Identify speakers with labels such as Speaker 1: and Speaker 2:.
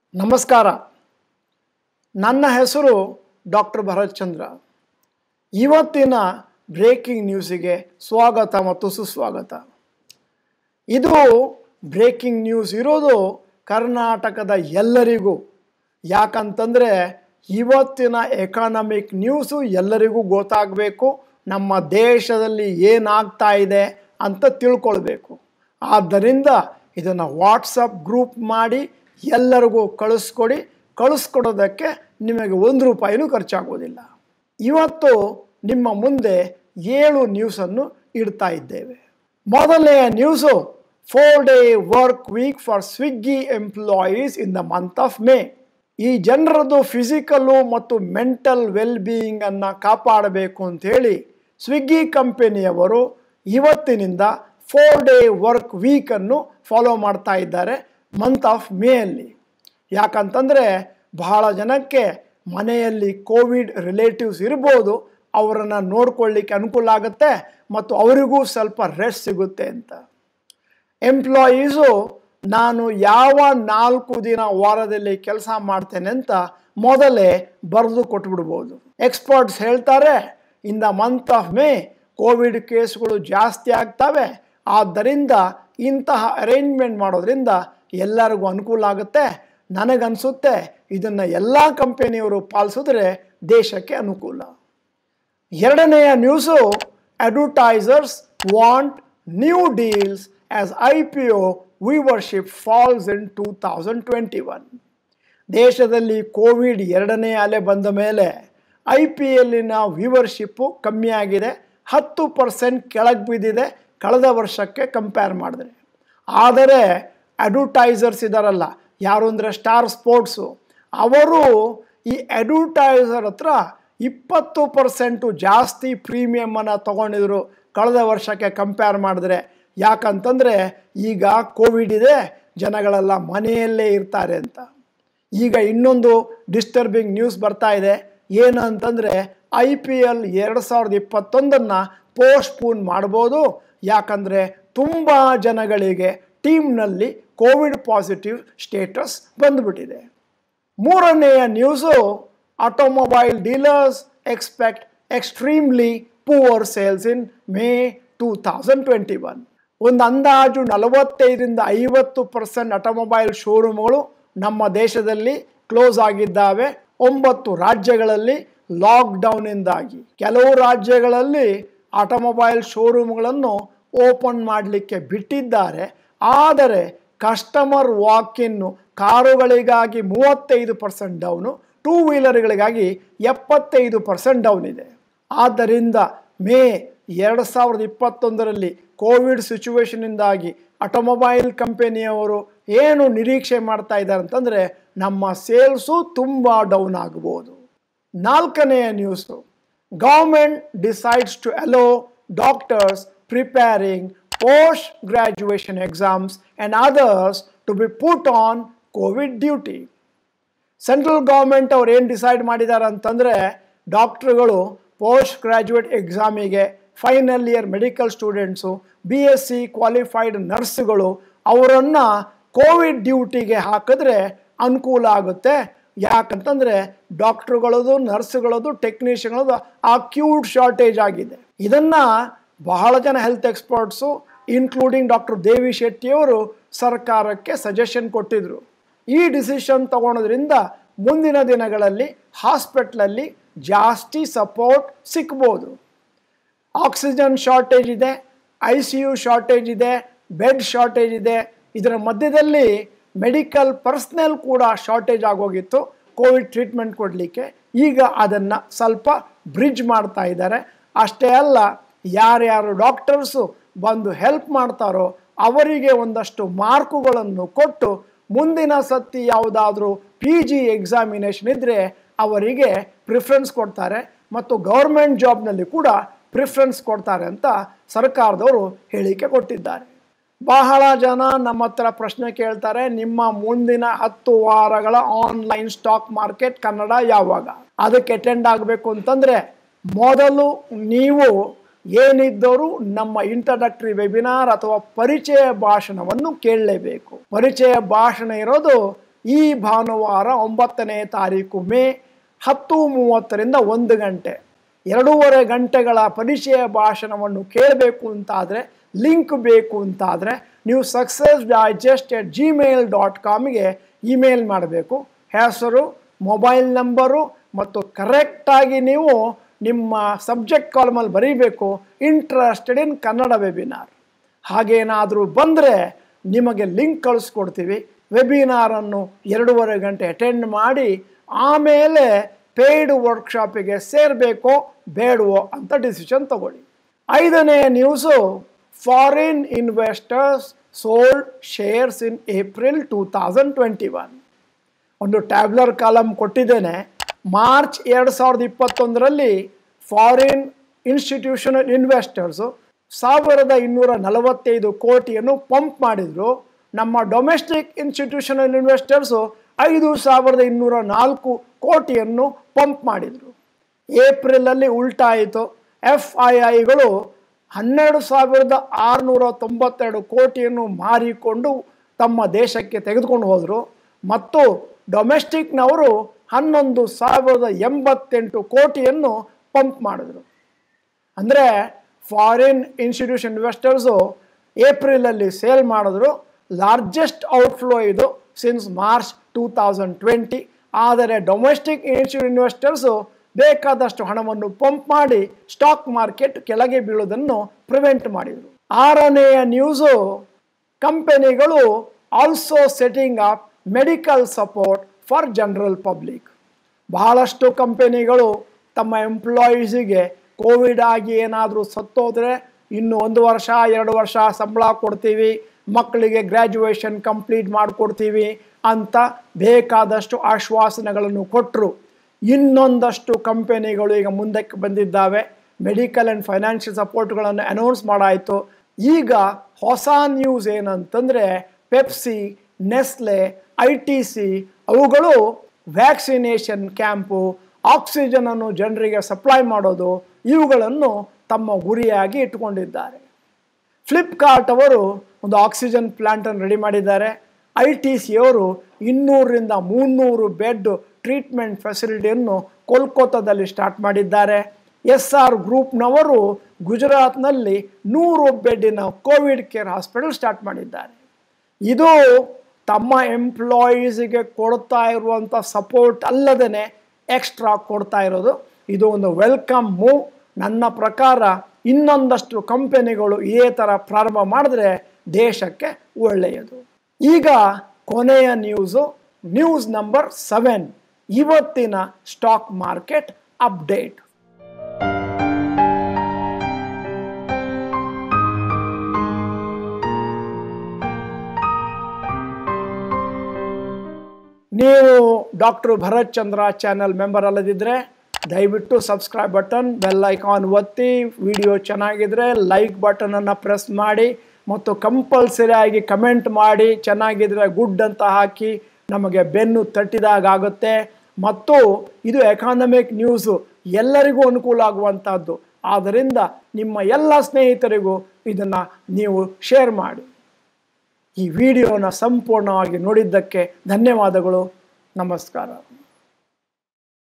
Speaker 1: ನಮಸ್ಕಾರ ನನ್ನ ಹೆಸರು ಡಾಕ್ಟರ್ ಭರತ್ ಚಂದ್ರ ಇವತ್ತಿನ ಬ್ರೇಕಿಂಗ್ ನ್ಯೂಸಿಗೆ ಸ್ವಾಗತ ಮತ್ತು ಸುಸ್ವಾಗತ ಇದು ಬ್ರೇಕಿಂಗ್ ನ್ಯೂಸ್ ಇರೋದು ಕರ್ನಾಟಕದ ಎಲ್ಲರಿಗೂ ಯಾಕಂತಂದರೆ ಇವತ್ತಿನ ಎಕಾನಮಿಕ್ ನ್ಯೂಸು ಎಲ್ಲರಿಗೂ ಗೊತ್ತಾಗಬೇಕು ನಮ್ಮ ದೇಶದಲ್ಲಿ ಏನಾಗ್ತಾ ಇದೆ ಅಂತ ತಿಳ್ಕೊಳ್ಬೇಕು ಆದ್ದರಿಂದ ಇದನ್ನು ವಾಟ್ಸಪ್ ಗ್ರೂಪ್ ಮಾಡಿ ಎಲ್ಲರಿಗೂ ಕಳಿಸ್ಕೊಡಿ ಕಳಿಸ್ಕೊಡೋದಕ್ಕೆ ನಿಮಗೆ ಒಂದು ರೂಪಾಯಿನೂ ಖರ್ಚಾಗೋದಿಲ್ಲ ಇವತ್ತು ನಿಮ್ಮ ಮುಂದೆ ಏಳು ನ್ಯೂಸನ್ನು ಇಡ್ತಾ ಇದ್ದೇವೆ ಮೊದಲನೆಯ news four day work week for Swiggy employees in the month of May ಈ ಜನರದ್ದು ಫಿಸಿಕಲ್ಲು ಮತ್ತು ಮೆಂಟಲ್ ವೆಲ್ ಬೀಯಿಂಗನ್ನು ಕಾಪಾಡಬೇಕು ಅಂಥೇಳಿ ಸ್ವಿಗ್ಗಿ ಕಂಪನಿಯವರು ಇವತ್ತಿನಿಂದ ಫೋರ್ ಡೇ ವರ್ಕ್ ವೀಕನ್ನು ಫಾಲೋ ಮಾಡ್ತಾ ಇದ್ದಾರೆ ಮಂತ್ ಆಫ್ ಮೇ ಅಲ್ಲಿ ಯಾಕಂತಂದರೆ ಬಹಳ ಜನಕ್ಕೆ ಮನೆಯಲ್ಲಿ ಕೋವಿಡ್ ರಿಲೇಟಿವ್ಸ್ ಇರ್ಬೋದು ಅವರನ್ನು ನೋಡ್ಕೊಳ್ಳಿಕ್ಕೆ ಅನುಕೂಲ ಆಗುತ್ತೆ ಮತ್ತು ಅವರಿಗೂ ಸ್ವಲ್ಪ ರೆಸ್ಟ್ ಸಿಗುತ್ತೆ ಅಂತ ಎಂಪ್ಲಾಯೀಸು ನಾನು ಯಾವ ನಾಲ್ಕು ದಿನ ವಾರದಲ್ಲಿ ಕೆಲಸ ಮಾಡ್ತೇನೆ ಅಂತ ಮೊದಲೇ ಬರೆದು ಕೊಟ್ಬಿಡ್ಬೋದು ಎಕ್ಸ್ಪರ್ಟ್ಸ್ ಹೇಳ್ತಾರೆ in the month of May covid ಕೇಸ್ಗಳು ಜಾಸ್ತಿ ಆಗ್ತವೆ ಆದ್ದರಿಂದ ಇಂತಹ ಅರೇಂಜ್ಮೆಂಟ್ ಮಾಡೋದ್ರಿಂದ ಎಲ್ಲರಿಗೂ ಅನುಕೂಲ ಆಗುತ್ತೆ ನನಗನ್ಸುತ್ತೆ ಇದನ್ನು ಎಲ್ಲ ಕಂಪನಿಯವರು ಪಾಲಿಸಿದ್ರೆ ದೇಶಕ್ಕೆ ಅನುಕೂಲ ಎರಡನೆಯ news advertisers want new deals as I P O viewership falls in two thousand twenty one ದೇಶದಲ್ಲಿ ಕೋವಿಡ್ ಎರಡನೇ ಅಲೆ ಬಂದ ಮೇಲೆ ಐ ಪಿ ಎಲ್ಲಿನ ವ್ಯೂವರ್ಶಿಪ್ಪು ಕಮ್ಮಿ ಆಗಿದೆ ಹತ್ತು ಪರ್ಸೆಂಟ್ ಕೆಳಗೆ ಬಿದ್ದಿದೆ ಕಳೆದ ವರ್ಷಕ್ಕೆ ಕಂಪೇರ್ ಮಾಡಿದ್ರೆ ಆದರೆ ಅಡ್ವರ್ಟೈಸರ್ಸ್ ಇದ್ದಾರಲ್ಲ ಯಾರು ಅಂದರೆ ಸ್ಟಾರ್ ಸ್ಪೋರ್ಟ್ಸು ಅವರು ಈ ಅಡ್ವರ್ಟೈಸರ್ ಹತ್ರ ಇಪ್ಪತ್ತು ಪರ್ಸೆಂಟು ಜಾಸ್ತಿ ಪ್ರೀಮಿಯಮನ್ನು ತೊಗೊಂಡಿದ್ರು ಕಳೆದ ವರ್ಷಕ್ಕೆ ಕಂಪೇರ್ ಮಾಡಿದ್ರೆ ಯಾಕಂತಂದರೆ ಈಗ ಕೋವಿಡ್ ಇದೆ ಜನಗಳೆಲ್ಲ ಮನೆಯಲ್ಲೇ ಇರ್ತಾರೆ ಅಂತ ಈಗ ಇನ್ನೊಂದು ಡಿಸ್ಟರ್ಬಿಂಗ್ ನ್ಯೂಸ್ ಬರ್ತಾ ಇದೆ ಏನು ಅಂತಂದರೆ ಐ ಪಿ ಎಲ್ ಎರಡು ಸಾವಿರದ ಇಪ್ಪತ್ತೊಂದನ್ನು ಪೋಸ್ಟ್ಪೋನ್ ಮಾಡ್ಬೋದು ಯಾಕಂದರೆ ತುಂಬ ಜನಗಳಿಗೆ ಟೀಮ್ನಲ್ಲಿ ಕೋವಿಡ್ ಪಾಸಿಟಿವ್ ಸ್ಟೇಟಸ್ ಬಂದುಬಿಟ್ಟಿದೆ ಮೂರನೆಯ news automobile dealers expect extremely poor sales in May two thousand twenty one ಒಂದು ಅಂದಾಜು ನಲವತ್ತೈದರಿಂದ ಐವತ್ತು ಪರ್ಸೆಂಟ್ ಆಟೋಮೊಬೈಲ್ ಶೋರೂಮ್ಗಳು ನಮ್ಮ ದೇಶದಲ್ಲಿ ಕ್ಲೋಸ್ ಆಗಿದ್ದಾವೆ ಒಂಬತ್ತು ರಾಜ್ಯಗಳಲ್ಲಿ ಲಾಕ್ಡೌನಿಂದಾಗಿ ಕೆಲವು ರಾಜ್ಯಗಳಲ್ಲಿ ಆಟೋಮೊಬೈಲ್ ಶೋರೂಮ್ಗಳನ್ನು ಓಪನ್ ಮಾಡಲಿಕ್ಕೆ ಬಿಟ್ಟಿದ್ದಾರೆ ಆದರೆ ಕಸ್ಟಮರ್ ವಾಕಿನ್ನು ಕಾರುಗಳಿಗಾಗಿ ಮೂವತ್ತೈದು ಪರ್ಸೆಂಟ್ ಡೌನು ಟೂ ವೀಲರ್ಗಳಿಗಾಗಿ ಎಪ್ಪತ್ತೈದು ಪರ್ಸೆಂಟ್ ಡೌನ್ ಇದೆ ಆದ್ದರಿಂದ ಮೇ ಎರಡು ಸಾವಿರದ ಇಪ್ಪತ್ತೊಂದರಲ್ಲಿ ಕೋವಿಡ್ ಸಿಚುವೇಶನಿಂದಾಗಿ ಆಟೋಮೊಬೈಲ್ ಕಂಪನಿಯವರು ಏನು ನಿರೀಕ್ಷೆ ಮಾಡ್ತಾ ಇದ್ದಾರೆ ಅಂತಂದರೆ ನಮ್ಮ ಸೇಲ್ಸು ತುಂಬ ಡೌನ್ ಆಗ್ಬೋದು ನಾಲ್ಕನೆಯ news government decides to allow doctors preparing post graduation exams and others to be put on covid duty central government ಅವ್ರು ಏನು ಡಿಸೈಡ್ ಮಾಡಿದ್ದಾರೆ ಅಂತಂದರೆ ಡಾಕ್ಟ್ರುಗಳು ಪೋಸ್ಟ್ ಗ್ರ್ಯಾಜುಯೇಟ್ ಎಕ್ಸಾಮಿಗೆ final year medical students B S C qualified ನರ್ಸ್ಗಳು ಅವರನ್ನು Covid ಡ್ಯೂಟಿಗೆ ಹಾಕಿದ್ರೆ ಅನುಕೂಲ ಆಗುತ್ತೆ ಯಾಕಂತಂದರೆ ಡಾಕ್ಟ್ರುಗಳದು ನರ್ಸ್ಗಳದು ಟೆಕ್ನಿಷಿಯನ್ಗಳದು ಅಕ್ಯೂಟ್ ಶಾರ್ಟೇಜ್ ಆಗಿದೆ ಇದನ್ನು ಬಹಳ ಜನ health experts including doctor Devi ಶೆಟ್ಟಿಯವರು ಸರ್ಕಾರಕ್ಕೆ ಸಜೆಷನ್ ಕೊಟ್ಟಿದ್ರು ಈ ಡಿಸಿಷನ್ ತಗೊಳೋದ್ರಿಂದ ಮುಂದಿನ ದಿನಗಳಲ್ಲಿ ಹಾಸ್ಪಿಟ್ಲಲ್ಲಿ ಜಾಸ್ತಿ ಸಪೋರ್ಟ್ ಸಿಗ್ಬೋದು ಆಕ್ಸಿಜನ್ ಶಾರ್ಟೇಜ್ ಇದೆ ಐ ಸಿ ಯು ಶಾರ್ಟೇಜ್ ಇದೆ ಬೆಡ್ ಶಾರ್ಟೇಜ್ ಇದೆ ಇದರ ಮಧ್ಯದಲ್ಲಿ ಮೆಡಿಕಲ್ ಪರ್ಸ್ನಲ್ ಕೂಡ ಶಾರ್ಟೇಜ್ ಆಗೋಗಿತ್ತು ಕೋವಿಡ್ ಟ್ರೀಟ್ಮೆಂಟ್ ಕೊಡಲಿಕ್ಕೆ ಈಗ ಅದನ್ನು ಸ್ವಲ್ಪ ಬ್ರಿಡ್ಜ್ ಮಾಡ್ತಾ ಇದ್ದಾರೆ ಅಷ್ಟೇ ಅಲ್ಲ ಯಾರ್ಯಾರು ಡಾಕ್ಟರ್ಸು ಬಂದು ಹೆಲ್ಪ್ ಮಾಡ್ತಾರೋ ಅವರಿಗೆ ಒಂದಷ್ಟು ಮಾರ್ಕುಗಳನ್ನು ಕೊಟ್ಟು ಮುಂದಿನ ಸತಿ ಯಾವುದಾದ್ರೂ ಪಿ ಜಿ ಎಕ್ಸಾಮಿನೇಷನ್ ಇದ್ದರೆ ಅವರಿಗೆ ಪ್ರಿಫರೆನ್ಸ್ ಕೊಡ್ತಾರೆ ಮತ್ತು ಗೌರ್ಮೆಂಟ್ ಜಾಬ್ನಲ್ಲಿ ಕೂಡ ಪ್ರಿಫರೆನ್ಸ್ ಕೊಡ್ತಾರೆ ಅಂತ ಸರ್ಕಾರದವರು ಹೇಳಿಕೆ ಕೊಟ್ಟಿದ್ದಾರೆ ಬಹಳ ಜನ ನಮ್ಮ ಹತ್ರ ಪ್ರಶ್ನೆ ಕೇಳ್ತಾರೆ ನಿಮ್ಮ ಮುಂದಿನ ಹತ್ತು ವಾರಗಳ ಆನ್ಲೈನ್ ಸ್ಟಾಕ್ ಮಾರ್ಕೆಟ್ ಕನ್ನಡ ಯಾವಾಗ ಅದಕ್ಕೆ ಅಟೆಂಡ್ ಆಗಬೇಕು ಅಂತಂದರೆ ಮೊದಲು ನೀವು ಏನಿದ್ದರೂ ನಮ್ಮ ಇಂಟ್ರಡಕ್ಟರಿ ವೆಬಿನಾರ್ ಅಥವಾ ಪರಿಚಯ ಭಾಷಣವನ್ನು ಕೇಳಲೇಬೇಕು ಪರಿಚಯ ಭಾಷಣ ಇರೋದು ಈ ಭಾನುವಾರ ಒಂಬತ್ತನೇ ತಾರೀಕು ಮೇ ಹತ್ತು ಮೂವತ್ತರಿಂದ ಒಂದು ಗಂಟೆ ಎರಡೂವರೆ ಗಂಟೆಗಳ ಪರಿಚಯ ಭಾಷಣವನ್ನು ಕೇಳಬೇಕು ಅಂತಾದರೆ ಲಿಂಕ್ ಬೇಕು ಅಂತಾದರೆ ನೀವು success digest at gmail dot ಕಾಮ್ಗೆ ಇಮೇಲ್ ಮಾಡಬೇಕು ಹೆಸರು ಮೊಬೈಲ್ ನಂಬರು ಮತ್ತು ಕರೆಕ್ಟಾಗಿ ನೀವು ನಿಮ್ಮ ಸಬ್ಜೆಕ್ಟ್ ಕಾಲಮಲ್ಲಿ ಬರೀಬೇಕು ಇಂಟ್ರೆಸ್ಟೆಡ್ ಇನ್ ಕನ್ನಡ ವೆಬಿನಾರ್ ಹಾಗೇನಾದರೂ ಬಂದರೆ ನಿಮಗೆ ಲಿಂಕ್ ಕಳಿಸ್ಕೊಡ್ತೀವಿ ವೆಬಿನಾರನ್ನು ಎರಡೂವರೆ ಗಂಟೆ ಅಟೆಂಡ್ ಮಾಡಿ ಆಮೇಲೆ ಪೇಯ್ಡ್ ವರ್ಕ್ಶಾಪಿಗೆ ಸೇರಬೇಕೋ ಬೇಡವೋ ಅಂತ ಡಿಸಿಷನ್ ತಗೊಳ್ಳಿ ಐದನೇ news foreign investors sold shares in April two thousand twenty one ಒಂದು ಟ್ಯಾಬ್ಲರ್ ಕಾಲಮ್ ಕೊಟ್ಟಿದ್ದೇನೆ ಮಾರ್ಚ್ ಎರಡು ಸಾವಿರದ ಇಪ್ಪತ್ತೊಂದರಲ್ಲಿ ಫಾರಿನ್ ಇನ್ಸ್ಟಿಟ್ಯೂಷನಲ್ ಇನ್ವೆಸ್ಟರ್ಸು ಸಾವಿರದ ಇನ್ನೂರ ನಲವತ್ತೈದು ಕೋಟಿಯನ್ನು ಪಂಪ್ ಮಾಡಿದರು ನಮ್ಮ ಡೊಮೆಸ್ಟಿಕ್ ಇನ್ಸ್ಟಿಟ್ಯೂಷನಲ್ ಇನ್ವೆಸ್ಟರ್ಸು ಐದು ಸಾವಿರದ ಇನ್ನೂರ ನಾಲ್ಕು ಕೋಟಿಯನ್ನು ಪಂಪ್ ಮಾಡಿದರು ಏಪ್ರಿಲಲ್ಲಿ ಉಲ್ಟಾಯಿತು ಎಫ್ ಐ ಐಗಳು ಹನ್ನೆರಡು ಸಾವಿರದ ಆರುನೂರ ತೊಂಬತ್ತೆರಡು ಕೋಟಿಯನ್ನು ಮಾರಿಕೊಂಡು ತಮ್ಮ ದೇಶಕ್ಕೆ ತೆಗೆದುಕೊಂಡು ಹೋದರು ಮತ್ತು ಡೊಮೆಸ್ಟಿಕ್ನವರು ಹನ್ನೊಂದು ಸಾವಿರದ ಎಂಬತ್ತೆಂಟು ಕೋಟಿಯನ್ನು ಪಂಪ್ ಮಾಡಿದರು ಅಂದರೆ ಫಾರಿನ್ ಇನ್ಸ್ಟಿಟ್ಯೂಷನ್ ಇನ್ವೆಸ್ಟರ್ಸು ಏಪ್ರಿಲಲ್ಲಿ ಸೇಲ್ ಮಾಡಿದ್ರು ಲಾರ್ಜೆಸ್ಟ್ ಔಟ್ಫ್ಲೋ ಇದು since March two thousand twenty ಆದರೆ ಡೊಮೆಸ್ಟಿಕ್ ಇನ್ಸ್ಟಿಟ್ಯೂಟ್ ಇನ್ವೆಸ್ಟರ್ಸು ಬೇಕಾದಷ್ಟು ಹಣವನ್ನು ಪಂಪ್ ಮಾಡಿ ಸ್ಟಾಕ್ ಮಾರ್ಕೆಟ್ ಕೆಳಗೆ ಬೀಳೋದನ್ನು ಪ್ರಿವೆಂಟ್ ಮಾಡಿದರು ಆರನೆಯ ನ್ಯೂಸು ಕಂಪೆನಿಗಳು also setting up medical support for general public ಬಹಳಷ್ಟು ಕಂಪೆನಿಗಳು ತಮ್ಮ ಎಂಪ್ಲಾಯೀಸಿಗೆ ಕೋವಿಡ್ ಆಗಿ ಏನಾದರೂ ಸತ್ತೋದ್ರೆ ಇನ್ನು ಒಂದು ವರ್ಷ ಎರಡು ವರ್ಷ ಸಂಬಳ ಕೊಡ್ತೀವಿ ಮಕ್ಕಳಿಗೆ ಗ್ರ್ಯಾಜುಯೇಷನ್ ಕಂಪ್ಲೀಟ್ ಮಾಡಿಕೊಡ್ತೀವಿ ಅಂತ ಬೇಕಾದಷ್ಟು ಆಶ್ವಾಸನೆಗಳನ್ನು ಕೊಟ್ಟರು ಇನ್ನೊಂದಷ್ಟು ಕಂಪೆನಿಗಳು ಈಗ ಮುಂದಕ್ಕೆ ಬಂದಿದ್ದಾವೆ ಮೆಡಿಕಲ್ ಆ್ಯಂಡ್ ಫೈನಾನ್ಷಿಯಲ್ ಸಪೋರ್ಟ್ಗಳನ್ನು ಅನೌನ್ಸ್ ಮಾಡಾಯಿತು ಈಗ ಹೊಸ ನ್ಯೂಸ್ ಏನಂತಂದರೆ Pepsi Nestle I T C ಅವುಗಳು ವ್ಯಾಕ್ಸಿನೇಷನ್ ಕ್ಯಾಂಪು ಆಕ್ಸಿಜನನ್ನು ಜನರಿಗೆ ಸಪ್ಲೈ ಮಾಡೋದು ಇವುಗಳನ್ನು ತಮ್ಮ ಗುರಿಯಾಗಿ ಇಟ್ಟುಕೊಂಡಿದ್ದಾರೆ ಫ್ಲಿಪ್ಕಾರ್ಟ್ ಅವರು ಒಂದು ಆಕ್ಸಿಜನ್ ಪ್ಲ್ಯಾಂಟನ್ನು ರೆಡಿ ಮಾಡಿದ್ದಾರೆ ಐ ಟಿ ಸಿ ಅವರು ಇನ್ನೂರರಿಂದ ಮುನ್ನೂರು ಬೆಡ್ ಟ್ರೀಟ್ಮೆಂಟ್ ಫೆಸಿಲಿಟಿಯನ್ನು ಕೋಲ್ಕತ್ತಾದಲ್ಲಿ ಸ್ಟಾರ್ಟ್ ಮಾಡಿದ್ದಾರೆ ಎಸ್ ಆರ್ ಗ್ರೂಪ್ನವರು ಗುಜರಾತ್ನಲ್ಲಿ ನೂರು ಬೆಡ್ಡಿನ ಕೋವಿಡ್ ಕೇರ್ ಹಾಸ್ಪಿಟಲ್ ಸ್ಟಾರ್ಟ್ ಮಾಡಿದ್ದಾರೆ ಇದು ತಮ್ಮ ಎಂಪ್ಲಾಯೀಸಿಗೆ ಕೊಡ್ತಾ ಇರುವಂಥ ಸಪೋರ್ಟ್ ಅಲ್ಲದೇ ಎಕ್ಸ್ಟ್ರಾ ಕೊಡ್ತಾ ಇರೋದು ಇದು ಒಂದು ವೆಲ್ಕಮ್ ಮೂವ್ ನನ್ನ ಪ್ರಕಾರ ಇನ್ನೊಂದಷ್ಟು ಕಂಪೆನಿಗಳು ಇದೇ ಥರ ಪ್ರಾರಂಭ ಮಾಡಿದ್ರೆ ದೇಶಕ್ಕೆ ಒಳ್ಳೆಯದು ಈಗ ಕೊನೆಯ ನ್ಯೂಸು ನ್ಯೂಸ್ ನಂಬರ್ ಸೆವೆನ್ ಇವತ್ತಿನ ಸ್ಟಾಕ್ ಮಾರ್ಕೆಟ್ ಅಪ್ಡೇಟ್ ನೀವು doctor Bharath Chandra channel member ಅಲ್ಲದಿದ್ದರೆ ದಯವಿಟ್ಟು ಸಬ್ಸ್ಕ್ರೈಬ್ ಬಟನ್ ಬೆಲ್ ಐಕಾನ್ ಒತ್ತಿ ವಿಡಿಯೋ ಚೆನ್ನಾಗಿದ್ರೆ ಲೈಕ್ ಬಟನನ್ನು ಪ್ರೆಸ್ ಮಾಡಿ ಮತ್ತು ಕಂಪಲ್ಸರಿ ಆಗಿ ಕಮೆಂಟ್ ಮಾಡಿ ಚೆನ್ನಾಗಿದ್ರೆ ಗುಡ್ ಅಂತ ಹಾಕಿ ನಮಗೆ ಬೆನ್ನು ತಟ್ಟಿದಾಗ ಆಗುತ್ತೆ ಮತ್ತು ಇದು ಎಕಾನಮಿಕ್ ನ್ಯೂಸು ಎಲ್ಲರಿಗೂ ಅನುಕೂಲ ಆಗುವಂಥದ್ದು ಆದ್ದರಿಂದ ನಿಮ್ಮ ಎಲ್ಲ ಸ್ನೇಹಿತರಿಗೂ ಇದನ್ನು ನೀವು ಶೇರ್ ಮಾಡಿ ಈ ವಿಡಿಯೋನ ಸಂಪೂರ್ಣವಾಗಿ ನೋಡಿದ್ದಕ್ಕೆ ಧನ್ಯವಾದಗಳು ನಮಸ್ಕಾರ